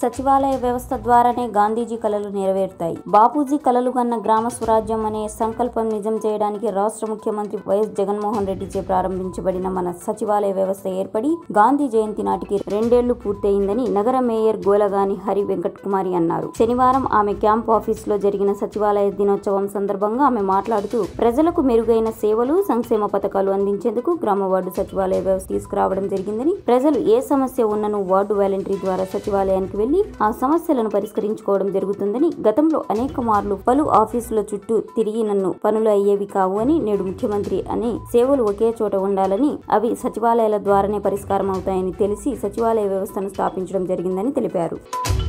సచివాలయ వ్యవస్థ ద్వారానే గాంధీజీ కలలు నెరవేరుతాయి బాపూజీ కలలు కన్న గ్రామ స్వరాజ్యం అనే సంకల్పం నిజం చేయడానికి రాష్ట్ర ముఖ్యమంత్రి వైఎస్ జగన్మోహన్ రెడ్డిచే ప్రారంభించబడిన మన సచివాలయ వ్యవస్థ ఏర్పడి గాంధీ జయంతి నాటికి రెండేళ్లు పూర్తయిందని నగర మేయర్ గోలగాని హరి వెంకట్ కుమారి అన్నారు శనివారం ఆమె క్యాంప్ ఆఫీస్ లో జరిగిన సచివాలయ దినోత్సవం సందర్భంగా ఆమె మాట్లాడుతూ ప్రజలకు మెరుగైన సేవలు సంక్షేమ పథకాలు అందించేందుకు గ్రామ వార్డు సచివాలయ వ్యవస్థ తీసుకురావడం జరిగిందని ప్రజలు ఏ సమస్య ఉన్నను వార్డు వాలంటరీ ద్వారా సచివాలయానికి వెళ్లి ఆ సమస్యలను పరిష్కరించుకోవడం జరుగుతుందని గతంలో అనేక మార్లు పలు ఆఫీసుల చుట్టూ తిరిగి నన్ను పనులు అయ్యేవి కావు అని నేడు ముఖ్యమంత్రి అని సేవలు ఒకే చోట ఉండాలని అవి సచివాలయాల ద్వారానే పరిష్కారం అవుతాయని తెలిసి సచివాలయ వ్యవస్థను స్థాపించడం జరిగిందని తెలిపారు